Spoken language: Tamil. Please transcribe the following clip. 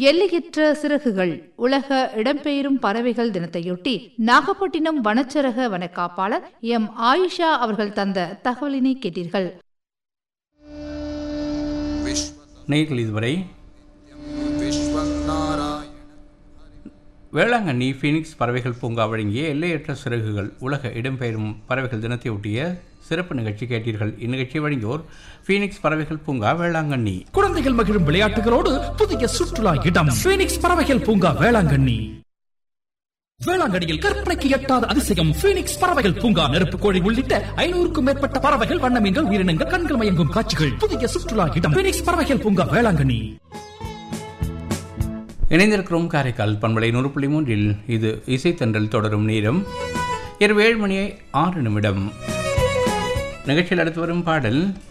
எல்லையற்ற சிறகுகள் உலக இடம்பெயரும் பறவைகள் தினத்தையொட்டி நாகப்பட்டினம் வனச்சரக வனக்காப்பாளர் எம் ஆயிஷா அவர்கள் தந்த தகவலினை கேட்டீர்கள் நேர்கள் இதுவரை வேளாங்கண்ணி ஃபீனிக்ஸ் பறவைகள் பூங்கா வழங்கிய எல்லையற்ற சிறகுகள் உலக இடம்பெயரும் பறவைகள் தினத்தையொட்டிய சிறப்பு நிகழ்ச்சி கேட்டீர்கள் இந்நிகழ்ச்சியை வழங்கியோர் ஃபீனிக்ஸ் பறவைகள் பூங்கா வேளாங்கண்ணி குழந்தைகள் மகிழும் விளையாட்டுகளோடு புதிய சுற்றுலா இடம் பீனிக்ஸ் பறவைகள் பூங்கா வேளாங்கண்ணி வேளாங்கண்ணியில் கற்பனைக்கு எட்டாத அதிசயம் பீனிக்ஸ் பறவைகள் பூங்கா நெருப்பு கோழி உள்ளிட்ட ஐநூறுக்கும் மேற்பட்ட பறவைகள் வண்ணமீன்கள் உயிரினங்கள் கண்கள் மயங்கும் காட்சிகள் புதிய சுற்றுலா இடம் பீனிக்ஸ் பறவைகள் பூங்கா வேளாங்கண்ணி இணைந்திருக்கிறோம் காரைக்கால் பண்பலை நூறு புள்ளி மூன்றில் இது இசைத்தன்றல் தொடரும் நேரம் இரவு ஏழு மணி ஆறு நிமிடம் நிகழ்ச்சியில் அடுத்து வரும் பாடல்